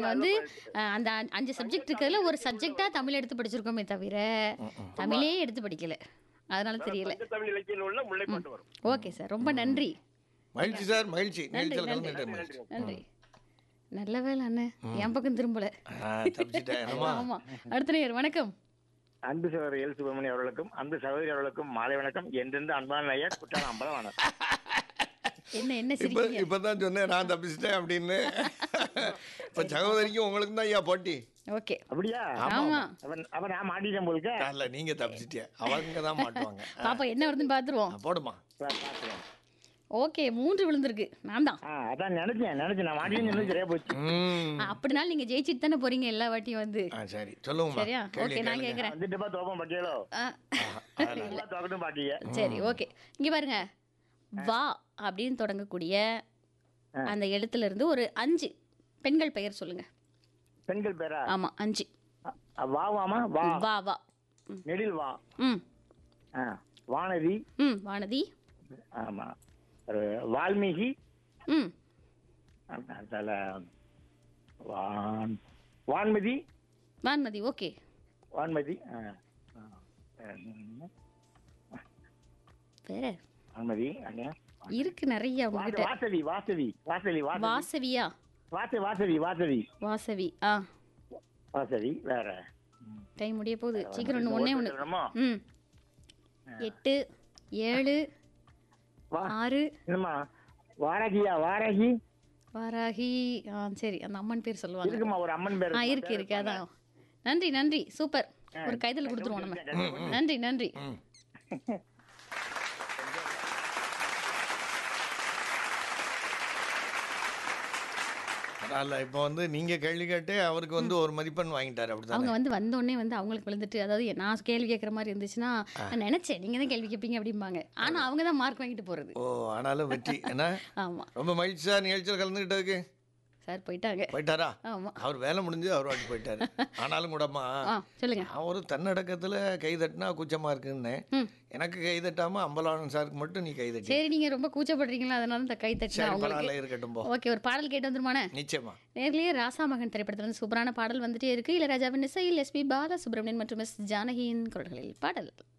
நாங்க வந்து அஹ், அந்த அ- அஞ்சு சப்ஜெக்ட் இருக்கிறதுல ஒரு சப்ஜெக்டா தமிழ் எடுத்து படிச்சிருக்கோமே தவிர தமிழே எடுத்து படிக்கல அதனால தெரியல பஞ்ச தமிழ் இலக்கிய நூல்ல முல்லைப்பாட்டு வரும் ஓகே சார் ரொம்ப நன்றி மகிழ்ச்சி சார் மகிழ்ச்சி நிகழ்ச்சியில் நன்றி. கலந்துட்டேன் மகிழ்ச்சி நன்றி நல்ல வேலை அண்ணன் என் பக்கம் திரும்பல ஆ, தப்பிச்சிட்டேன் என்னம்மா ஆமா அடுத்த நேயர் வணக்கம் அன்பு சகோதரர் எல் சுப்பிரமணி அவர்களுக்கும் அன்பு சகோதரி அவர்களுக்கும் மாலை வணக்கம் என்றிருந்து அன்பான ஐயர் குற்றாலம் அம்பலவாணர் என்ன என்ன இப்ப சிரிக்கிறீங்க இப்பதான் சொன்னேன் நான் தப்பிச்சிட்டேன் அப்படின்னு இப்ப சகோதரிக்கும் உங்களுக்கு தான் ஐயா போட்டி ஓகே அப்படியா ஆமா அவன் அவன் நான் மாட்டிட்டேன் போலுக்க இல்ல நீங்க தப்பிச்சிட்டிய அவங்க தான் மாட்டுவாங்க பாப்பா என்ன வருதுன்னு பாத்துருவோம் ஆ, போடுமா பாத்துறேன் ஓகே மூன்று விழுந்திருக்கு நான் தான் ஆ அதான் நினைச்சேன் நினைச்சேன் நான் மாட்டின்னு சொல்லி சரியா போச்சு ம் அப்படினாலும் நீங்க ஜெயிச்சிட்டு தானே போறீங்க எல்லா வாட்டியும் வந்து ஆ சரி சொல்லுங்கம்மா சரியா கேள்வி ஓகே நான் கேளுங்க. கேக்குறேன் வந்துட்டு பா தோப்பம் பாட்டியலோ ஆ, தோக்கட்டும் பாட்டிய சரி ஓகே இங்க பாருங்க வா அப்படின்னு தொடங்கக்கூடிய அந்த எழுத்துல இருந்து ஒரு அஞ்சு பெண்கள் பெயர் சொல்லுங்க பெண்கள் பேரா ஆமா அஞ்சு அ, வா வாமா வா வா வா நெடில் வா ம் ஆ, வானதி ம் வானதி ஆமா ஒரு வால்மீகி ம் அதில் வான் வான்மதி வான்மதி ஓகே வான்மதி ஆ, ஆ, ம், வேற வான்மதி அங்க. இருக்கு நிறைய வாச- உங்ககிட்ட வாசவி வாசவி வாசவி வாசவி வாசவியா வாச வாசவி வாசவி வாசவி ஆ வாசவி வேற டைம் முடிய போகுது சீக்கிரம் ஒன்று ஒண்ணே ஒன்று சொல்லணுமா? ம் எட்டு ஏழு வா ஆறு என்னம்மா வாராகியா வாராகி வாராகி ஆ சரி அந்த அம்மன் பேர் சொல்லுவாங்க இருக்குமா ஒரு அம்மன் பேர் ஆ இருக்கு இருக்கு அதான் நன்றி நன்றி சூப்பர் ஒரு கைதல் கொடுத்துருவோம் நம்ம நன்றி நன்றி பரவாயில்ல இப்போ வந்து நீங்க கேள்வி கேட்டு அவருக்கு வந்து ஒரு மதிப்பெண் வாங்கிட்டாரு அவங்க அப்படித்தானே வந்து வந்தோடனே வந்து அவங்களுக்கு விழுந்துட்டு அதாவது நான் கேள்வி கேட்குற மாதிரி இருந்துச்சுன்னா நான் நினைச்சேன் நீங்க தான் கேள்வி கேட்பீங்க அப்படிம்பாங்க ஆனா அவங்க தான் மார்க் வாங்கிட்டு போறது ஓ ஆனாலும் வெற்றி என்ன ஆமா ரொம்ப மகிழ்ச்சி சார் நிகழ்ச்சியில் கலந்துக்கிட்டதுக்கு சார் போயிட்டாங்க போயிட்டாரா ஆமா அவர் வேலை முடிஞ்சு அவர் வாட்டி போயிட்டாரு ஆனாலும் கூடமா ஆ சொல்லுங்க நான் ஒரு தன்னடக்கத்துல கை தட்டினா கூச்சமா இருக்குன்னு ம். எனக்கு கை தட்டாம அம்பலானன் சாருக்கு மட்டும் நீ கை தட்டி சரி நீங்க ரொம்ப கூச்சப்படுறீங்களா அதனால இந்த கை தட்டினா சரி உங்களுக்கு பரவாயில்ல இருக்கட்டும் போ ஓகே ஒரு பாடல் கேட்டு வந்துருமானே நிச்சயமா நேர்லயே ராசா மகன் திரைப்படத்துல இருந்து சூப்பரான பாடல் வந்துட்டே இருக்கு இளையராஜாவின் இசையில் எஸ்பி பாலசுப்ரமணியன் மற்றும் எஸ் ஜானகியின் குரல்களில் பாடல்